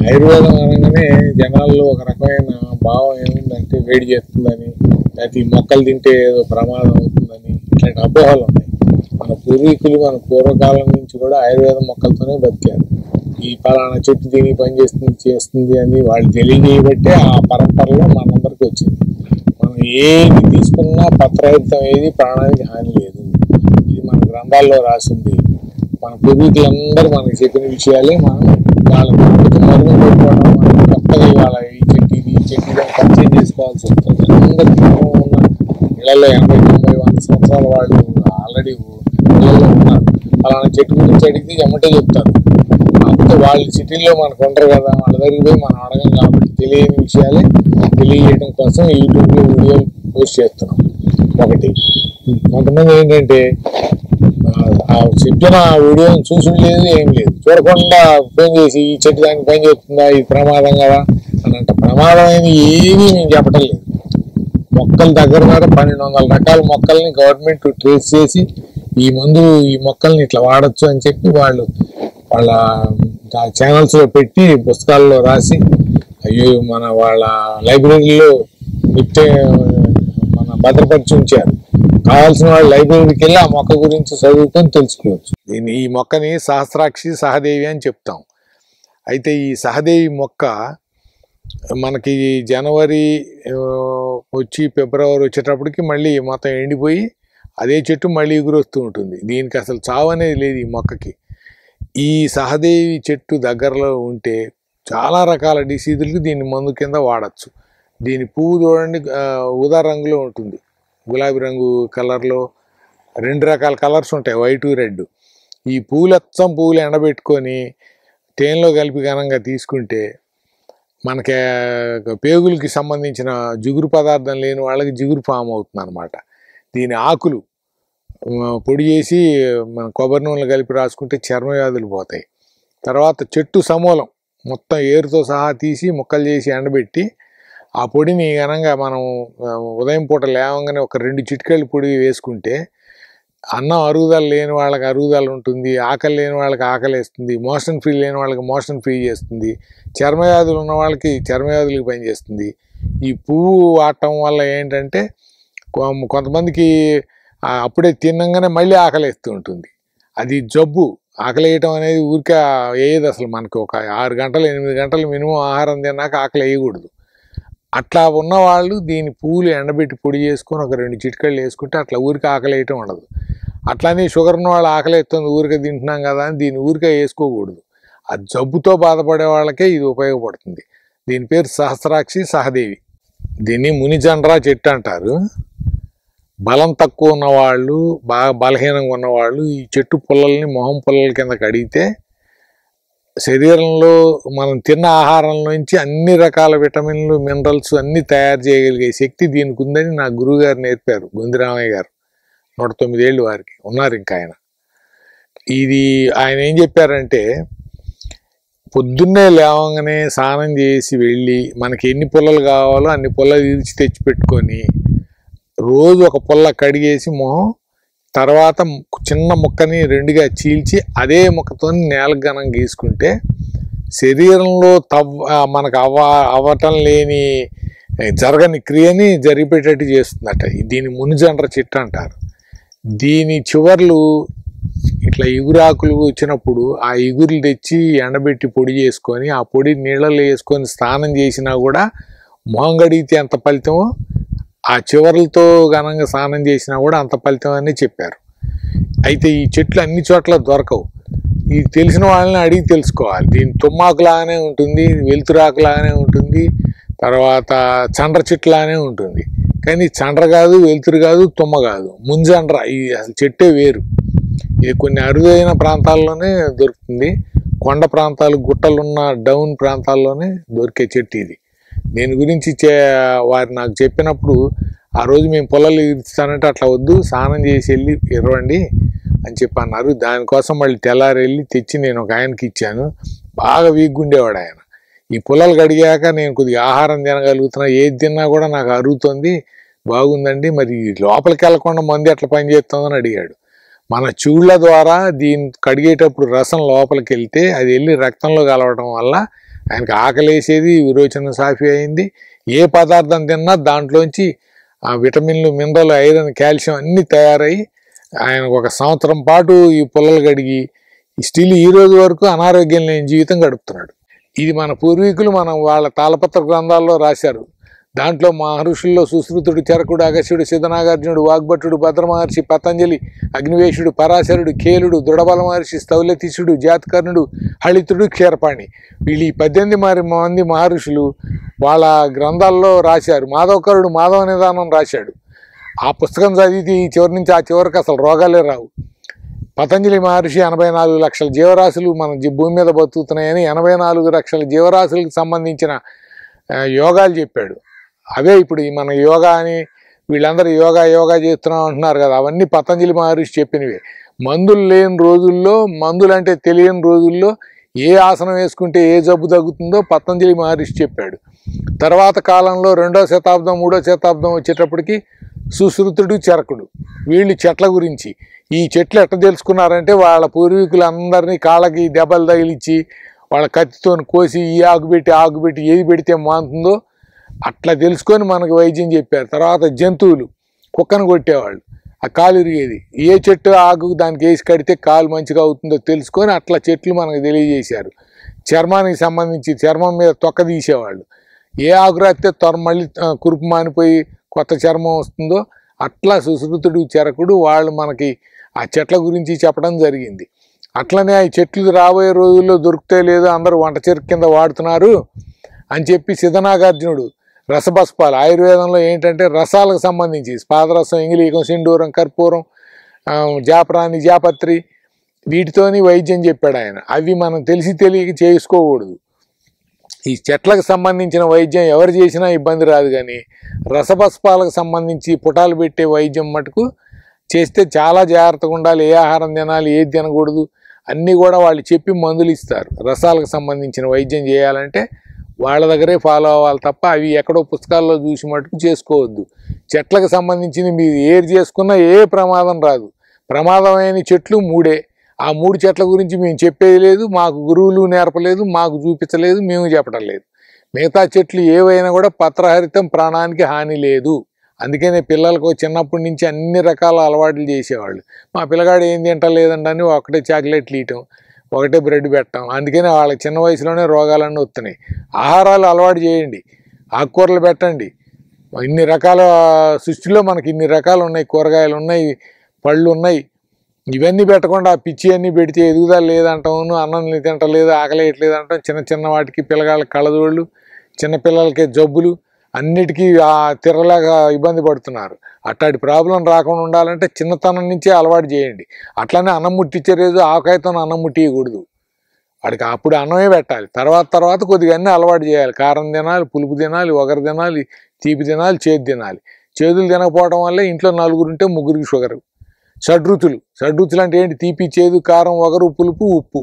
ఆయుర్వేదం అనగానే జనాల్లో ఒక రకమైన భావం ఏముందంటే వేడి చేస్తుందని లేకపోతే ఈ మొక్కలు తింటే ఏదో ప్రమాదం అవుతుందని ఇట్లాంటి అపోహలు ఉన్నాయి మన పూర్వీకులు మన పూర్వకాలం నుంచి కూడా ఆయుర్వేద మొక్కలతోనే బతికారు ఈ పలానా చెట్టు తిని పని చేస్తుంది చేస్తుంది అని వాళ్ళు తెలియజేయబట్టే ఆ పరంపరలో మనందరికి వచ్చింది మనం ఏది తీసుకున్నా పత్రహితం ఏది ప్రాణానికి హాని లేదు ఇది మన గ్రంథాల్లో రాసింది మన పూర్వీకులందరూ మనకి చెప్పిన విషయాలే మనం వాళ్ళ నమ్మకం మరుగున పెట్టుకోవడం మనం కొత్తగా ఇవాళ ఈ చెట్టు ఇది ఈ చెట్టు ఇది అని పరిచయం చేసుకోవాల్సి వస్తుంది అందరికీ పూర్వం ఉన్న ఇళ్లలో ఎనభై తొంభై వంద సంవత్సరాల వాళ్ళు ఆల్రెడీ ఇళ్లలో ఉన్నారు అలాంటి చెట్టు గురించి అడిగితే ఎమ్మటే చెప్తారు కాకపోతే వాళ్ళు సిటీల్లో మనకు ఉండరు కదా వాళ్ళ దగ్గరికి పోయి మనం అడగం కాబట్టి తెలియని విషయాలే తెలియజేయడం కోసం యూట్యూబ్లో వీడియోలు పోస్ట్ చేస్తున్నాం ఒకటి కొంతమంది ఏంటంటే ఆ- ఆ చెప్పిన వీడియోని చూసి లేదు ఏం లేదు చూడకుండా ఫోన్ చేసి ఈ చెట్టు దానికి పని చేస్తుందా ఇది ప్రమాదం కదా అని అంటే ప్రమాదమైన ఏమీ మేము చెప్పటం లేదు మొక్కల దగ్గర దగ్గర పన్నెండు వందల రకాల మొక్కల్ని గవర్నమెంట్ ట్రేస్ చేసి ఈ మందు ఈ మొక్కల్ని ఇట్లా వాడచ్చు అని చెప్పి వాళ్ళు వాళ్ళ ఛానల్స్ లో పెట్టి పుస్తకాల్లో రాసి అయ్యో మన వాళ్ళ లైబ్రరీలో నిత్య మన భద్రపరిచి ఉంచారు కావాల్సిన వాళ్ళు లైబ్రరీకి వెళ్ళి ఆ మొక్క గురించి చదువుకొని తెలుసుకోవచ్చు దీన్ని ఈ మొక్కని సహస్రాక్షి సహదేవి అని చెప్తాం అయితే ఈ సహదేవి మొక్క మనకి జనవరి ఆ, వచ్చి ఫిబ్రవరి వచ్చేటప్పటికి మళ్ళీ మొత్తం ఎండిపోయి అదే చెట్టు మళ్ళీ ఎగురొస్తూ ఉంటుంది దీనికి అసలు చావు అనేది లేదు ఈ మొక్కకి ఈ సహదేవి చెట్టు దగ్గరలో ఉంటే చాలా రకాల డిసీజులకి దీన్ని మందు కింద వాడచ్చు దీని పువ్వు చూడండి ఆ, ఊదా రంగులో ఉంటుంది గులాబీ రంగు కలర్లో రెండు రకాల కలర్స్ ఉంటాయి వైట్ రెడ్ ఈ పూలు అచ్చం పువ్వులు ఎండబెట్టుకొని తేనెలో కలిపి ఘనంగా తీసుకుంటే మనకి ఆ, పేగులకి సంబంధించిన జిగురు పదార్థం లేని వాళ్ళకి జిగురు ఫామ్ అవుతుంది అనమాట దీని ఆకులు ఆ, పొడి చేసి మన కొబ్బరి నూనెలు కలిపి రాసుకుంటే చర్మ వ్యాధులు పోతాయి తర్వాత చెట్టు సమూలం మొత్తం ఏరుతో సహా తీసి ముక్కలు చేసి ఎండబెట్టి ఆ పొడిని ఘనంగా మనం ఆ, ఉదయం పూట లేవగానే ఒక రెండు చిటికెళ్ళు పొడి వేసుకుంటే అన్నం అరుగుదల లేని వాళ్ళకి అరుగుదల ఉంటుంది ఆకలి లేని వాళ్ళకి ఆకలి వేస్తుంది మోషన్ ఫ్రీ లేని వాళ్ళకి మోషన్ ఫ్రీ చేస్తుంది చర్మవ్యాధులు ఉన్న వాళ్ళకి చర్మవ్యాధులకి పనిచేస్తుంది ఈ పువ్వు వాడటం వల్ల ఏంటంటే కొ- కొంతమందికి ఆ అప్పుడే తినంగానే మళ్ళీ ఆకలి వేస్తూ ఉంటుంది అది జబ్బు ఆకలి వేయటం అనేది ఊరికే వేయదు అసలు మనకు ఒక ఆరు గంటలు ఎనిమిది గంటలు మినిమం ఆహారం తిన్నాక ఆకలి వేయకూడదు అట్లా ఉన్న వాళ్ళు దీని పువ్వులు ఎండబెట్టి పొడి చేసుకొని ఒక రెండు చిటికళ్ళు వేసుకుంటే అట్లా ఊరికే ఆకలి వేయటం ఉండదు అట్లానే షుగర్ ఉన్న వాళ్ళు ఆకలి ఎత్తుంది ఊరికే తింటున్నాం కదా అని దీన్ని ఊరికే వేసుకోకూడదు ఆ జబ్బుతో బాధపడే వాళ్ళకే ఇది ఉపయోగపడుతుంది దీని పేరు సహస్రాక్షి సహదేవి దీన్ని మునిజండ్రా చెట్టు అంటారు బలం తక్కువ ఉన్నవాళ్ళు బాగా బలహీనంగా ఉన్నవాళ్ళు ఈ చెట్టు పుల్లల్ని మొహం పుల్లల కింద కడిగితే శరీరంలో మనం తిన్న ఆహారం నుంచి అన్ని రకాల విటమిన్లు మినరల్స్ అన్ని తయారు చేయగలిగే శక్తి దీనికి ఉందని నా గురువు గారు నేర్పారు గొందిరామయ్య గారు నూట తొమ్మిదేళ్ళు వారికి ఉన్నారు ఇంకా ఆయన ఇది ఆయన ఏం చెప్పారంటే పొద్దున్నే లేవగానే స్నానం చేసి వెళ్ళి మనకి ఎన్ని పుల్లలు కావాలో అన్ని పుల్లలు ఇరిచి తెచ్చి పెట్టుకొని రోజు ఒక పుల్ల కడిగేసి మొహం తర్వాత చిన్న ముక్కని రెండుగా చీల్చి అదే ముక్కతో నేల గనం గీసుకుంటే శరీరంలో తవ్వ ఆ, మనకు అవ్వ అవ్వటం లేని ఏ, జరగని క్రియని జరిపేటట్టు చేస్తుందట దీని మునిజండ్ర చెట్టు అంటారు దీని చివర్లు ఇట్లా ఇగురాకులు వచ్చినప్పుడు ఆ ఇగురులు తెచ్చి ఎండబెట్టి పొడి చేసుకొని ఆ పొడి నీళ్ళలో వేసుకొని స్నానం చేసినా కూడా మొహం గడిగితే ఎంత ఫలితమో ఆ చివర్లతో ఘనంగా స్నానం చేసినా కూడా అంత ఫలితం అని చెప్పారు అయితే ఈ చెట్లు అన్ని చోట్ల దొరకవు ఈ తెలిసిన వాళ్ళని అడిగి తెలుసుకోవాలి దీని తుమ్మాకు లాగానే ఉంటుంది వెలుతురాకు లాగానే ఉంటుంది తర్వాత చండ్ర చెట్టు లాగానే ఉంటుంది కానీ చండ్ర కాదు వెలుతురు కాదు తుమ్మ కాదు ముంజండ్ర ఈ అసలు చెట్టే వేరు ఇది కొన్ని అరుదైన ప్రాంతాల్లోనే దొరుకుతుంది కొండ ప్రాంతాలు గుట్టలున్న డౌన్ ప్రాంతాల్లోనే దొరికే చెట్టు ఇది దీని గురించి చే వారు నాకు చెప్పినప్పుడు ఆ రోజు మేము పొలాలు ఇస్తానంటే అట్లా వద్దు స్నానం చేసి వెళ్ళి ఇరవండి అని చెప్పి అన్నారు దానికోసం మళ్ళీ తెల్లారి వెళ్ళి తెచ్చి నేను ఒక ఆయనకి ఇచ్చాను బాగా వీక్గా ఉండేవాడు ఆయన ఈ పొలాలు కడిగాక నేను కొద్దిగా ఆహారం తినగలుగుతున్నా ఏది తిన్నా కూడా నాకు అరుగుతుంది బాగుందండి మరి లోపలికి వెళ్ళకుండా మంది ఎట్లా పనిచేస్తుందని అడిగాడు మన చూళ్ళ ద్వారా దీన్ని కడిగేటప్పుడు రసం లోపలికి వెళ్తే అది వెళ్ళి రక్తంలో కలవడం వల్ల ఆయనకి ఆకలేసేది విరోచన సాఫీ అయింది ఏ పదార్థం తిన్నా దాంట్లోంచి ఆ విటమిన్లు మినరల్ ఐరన్ కాల్షియం అన్నీ తయారయ్యి ఆయనకు ఒక సంవత్సరం పాటు ఈ పుల్లలు గడిగి స్టిల్ ఈ రోజు వరకు అనారోగ్యం లేని జీవితం గడుపుతున్నాడు ఇది మన పూర్వీకులు మనం వాళ్ళ తాళపత్ర గ్రంథాల్లో రాశారు దాంట్లో మహర్షుల్లో సుశ్రుతుడు చరకుడు అగస్యుడు సిద్ధనాగార్జునుడు వాగ్భటుడు భద్ర మహర్షి పతంజలి అగ్నివేశుడు పరాశరుడు కేలుడు దృఢబల మహర్షి స్థౌలతీశుడు జాతకర్ణుడు హళితుడు క్షీరపాణి వీళ్ళు ఈ పద్దెనిమిది మరి మంది మహర్షులు వాళ్ళ గ్రంథాల్లో రాశారు మాధవకరుడు మాధవ నిదానం రాశాడు ఆ పుస్తకం చదివితే ఈ చివరి నుంచి ఆ చివరికి అసలు రోగాలే రావు పతంజలి మహర్షి ఎనభై నాలుగు లక్షల జీవరాశులు మన జీ- భూమి మీద బతుకుతున్నాయని ఎనభై నాలుగు లక్షల జీవరాశులకు సంబంధించిన ఆ, యోగాలు చెప్పాడు అవే ఇప్పుడు ఈ మన యోగా అని వీళ్ళందరూ యోగా యోగా చేస్తున్నాం అంటున్నారు కదా అవన్నీ పతంజలి మహర్షి చెప్పినవే మందులు లేని రోజుల్లో మందులు అంటే తెలియని రోజుల్లో ఏ ఆసనం వేసుకుంటే ఏ జబ్బు తగ్గుతుందో పతంజలి మహర్షి చెప్పాడు తర్వాత కాలంలో రెండో శతాబ్దం మూడో శతాబ్దం వచ్చేటప్పటికి సుశ్రుతుడు చరకుడు వీళ్ళు చెట్ల గురించి ఈ చెట్లు ఎట్ట తెలుసుకున్నారంటే వాళ్ళ పూర్వీకులందరినీ కాళ్ళకి దెబ్బలు తగిలిచ్చి వాళ్ళ కత్తితో కోసి ఈ ఆకు పెట్టి ఆకు పెట్టి ఏది పెడితే మాంతుందో అట్లా తెలుసుకొని మనకు వైద్యం చెప్పారు తర్వాత జంతువులు కుక్కను కొట్టేవాళ్ళు ఆ కాలు ఇరిగేది ఏ చెట్టు ఆకు దానికి వేసి కడితే కాలు మంచిగా అవుతుందో తెలుసుకొని అట్లా చెట్లు మనకు తెలియజేశారు చర్మానికి సంబంధించి చర్మం మీద తొక్క తీసేవాళ్ళు ఏ ఆకు రాస్తే త్వర మళ్ళీ ఆ, కురుపు మానిపోయి కొత్త చర్మం వస్తుందో అట్లా సుశ్రుతుడు చరకుడు వాళ్ళు మనకి ఆ చెట్ల గురించి చెప్పడం జరిగింది అట్లనే ఆ చెట్లు రాబోయే రోజుల్లో దొరికితే లేదో అందరూ వంట చెరుకు కింద వాడుతున్నారు అని చెప్పి సిద్ధనాగార్జునుడు రసభస్పాలు ఆయుర్వేదంలో ఏంటంటే రసాలకు సంబంధించి పాదరసం ఇంగిలీకం సింధూరం కర్పూరం ఆ, జాపరాని జాపత్రి వీటితోని వైద్యం చెప్పాడు ఆయన అవి మనం తెలిసి తెలియక చేసుకోకూడదు ఈ చెట్లకు సంబంధించిన వైద్యం ఎవరు చేసినా ఇబ్బంది రాదు కానీ రసభస్పాలకు సంబంధించి పుటాలు పెట్టే వైద్యం మటుకు చేస్తే చాలా జాగ్రత్తగా ఉండాలి ఏ ఆహారం తినాలి ఏది తినకూడదు అన్నీ కూడా వాళ్ళు చెప్పి మందులు ఇస్తారు రసాలకు సంబంధించిన వైద్యం చేయాలంటే వాళ్ళ దగ్గరే ఫాలో అవ్వాలి తప్ప అవి ఎక్కడో పుస్తకాల్లో చూసి మటుకు చేసుకోవద్దు చెట్లకు సంబంధించింది మీరు ఏది చేసుకున్నా ఏ ప్రమాదం రాదు ప్రమాదమైన చెట్లు మూడే ఆ మూడు చెట్ల గురించి మేము చెప్పేది లేదు మాకు గురువులు నేర్పలేదు మాకు చూపించలేదు మేము చెప్పడం లేదు మిగతా చెట్లు ఏవైనా కూడా పత్రహరితం ప్రాణానికి హాని లేదు అందుకనే పిల్లలకు చిన్నప్పటి నుంచి అన్ని రకాల అలవాట్లు చేసేవాళ్ళు మా పిల్లగాడు ఏం తింటలేదండి అని ఒకటే చాక్లెట్లు ఇయటం ఒకటే బ్రెడ్ పెట్టడం అందుకనే వాళ్ళకి చిన్న వయసులోనే రోగాలన్నీ వస్తున్నాయి ఆహారాలు అలవాటు చేయండి ఆకుకూరలు పెట్టండి ఇన్ని రకాల సృష్టిలో మనకి ఇన్ని రకాలు ఉన్నాయి కూరగాయలు ఉన్నాయి పళ్ళు ఉన్నాయి ఇవన్నీ పెట్టకుండా ఆ పిచ్చి అన్నీ పెడితే ఎదుగుదల లేదంటాము అన్నం తింటలేదు ఆకలి వేయట్లేదు అంటాం చిన్న చిన్న వాటికి పిల్లగాళ్ళ కళ్ళజోళ్ళు చిన్న పిల్లలకి జబ్బులు అన్నిటికీ ఆ తిరగలేక ఇబ్బంది పడుతున్నారు అట్లాంటి ప్రాబ్లం రాకుండా ఉండాలంటే చిన్నతనం నుంచే అలవాటు చేయండి అట్లనే అన్నం ముట్టించే రోజు ఆకాయతో అన్నం ముట్టియకూడదు వాడికి అప్పుడు అన్నమే పెట్టాలి తర్వాత తర్వాత కొద్దిగా అన్నీ అలవాటు చేయాలి కారం తినాలి పులుపు తినాలి ఒగరు తినాలి తీపి తినాలి చేదు తినాలి చేదులు తినకపోవడం వల్ల ఇంట్లో నలుగురు ఉంటే ముగ్గురికి షుగరు షడ్రుచులు షడ్రుచులు అంటే ఏంటి తీపి చేదు కారం ఒగరు పులుపు ఉప్పు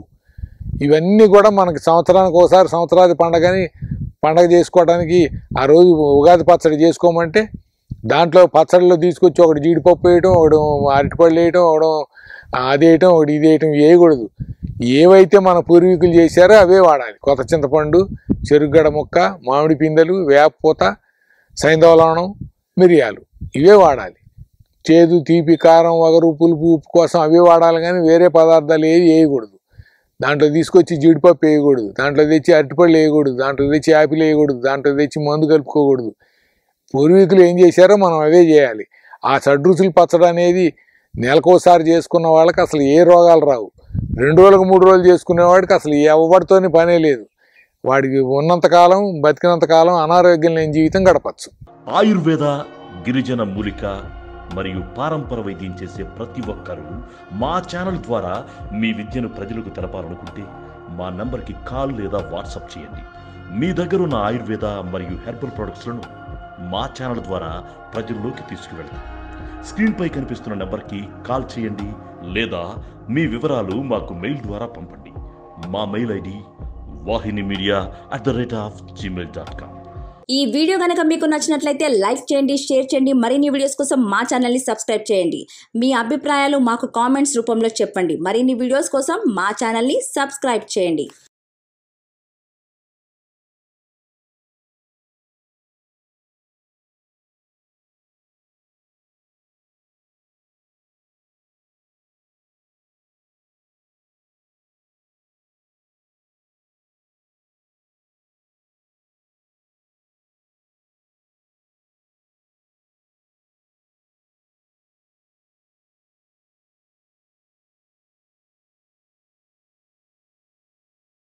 ఇవన్నీ కూడా మనకి సంవత్సరానికి ఒకసారి సంవత్సరాది పండగని పండగ చేసుకోవడానికి ఆ రోజు ఉగాది పచ్చడి చేసుకోమంటే దాంట్లో పచ్చడిలో తీసుకొచ్చి ఒకటి జీడిపప్పు వేయటం ఒకటి అరటిపళ్ళు వేయటం ఒకటి అది వేయటం ఒకటి ఇది వేయటం వేయకూడదు ఏవైతే మన పూర్వీకులు చేశారో అవే వాడాలి కొత్త చింతపండు చెరుగడ ముక్క మామిడి పిందెలు వేపపూత సైంధవలవణం మిరియాలు ఇవే వాడాలి చేదు తీపి కారం వగరు పులుపు ఉప్పు కోసం అవే వాడాలి కానీ వేరే పదార్థాలు ఏవి వేయకూడదు దాంట్లో తీసుకొచ్చి జీడిపప్పు వేయకూడదు దాంట్లో తెచ్చి అరటిపళ్ళు వేయకూడదు దాంట్లో తెచ్చి యాపిల్ వేయకూడదు దాంట్లో తెచ్చి మందు కలుపుకోకూడదు పూర్వీకులు ఏం చేశారో మనం అవే చేయాలి ఆ షడ్రుచులు పచ్చడి అనేది నెలకోసారి చేసుకున్న వాళ్ళకి అసలు ఏ రోగాలు రావు రెండు రోజులకు మూడు రోజులు చేసుకునేవాడికి అసలు ఎవరితోని పనే లేదు వాడికి ఉన్నంతకాలం బతికినంతకాలం అనారోగ్యం లేని జీవితం గడపచ్చు ఆయుర్వేద గిరిజన మూలిక మరియు పారంపర వైద్యం చేసే ప్రతి ఒక్కరూ మా ఛానల్ ద్వారా మీ విద్యను ప్రజలకు తెలపాలనుకుంటే మా నంబర్కి కాల్ లేదా వాట్సాప్ చేయండి మీ దగ్గర ఉన్న ఆయుర్వేద మరియు హెర్బల్ ప్రొడక్ట్స్లను మా ఛానల్ ద్వారా ప్రజల్లోకి తీసుకువెళ్తాం స్క్రీన్పై కనిపిస్తున్న నెంబర్కి కాల్ చేయండి లేదా మీ వివరాలు మాకు మెయిల్ ద్వారా పంపండి మా mail ID Vahini media at the rate of Gmail dot com ఈ వీడియో కనుక మీకు నచ్చినట్లయితే లైక్ చేయండి షేర్ చేయండి మరిన్ని వీడియోస్ కోసం మా ఛానల్ని సబ్స్క్రైబ్ చేయండి మీ అభిప్రాయాలు మాకు కామెంట్స్ రూపంలో చెప్పండి మరిన్ని వీడియోస్ కోసం మా ఛానల్ని సబ్స్క్రైబ్ చేయండి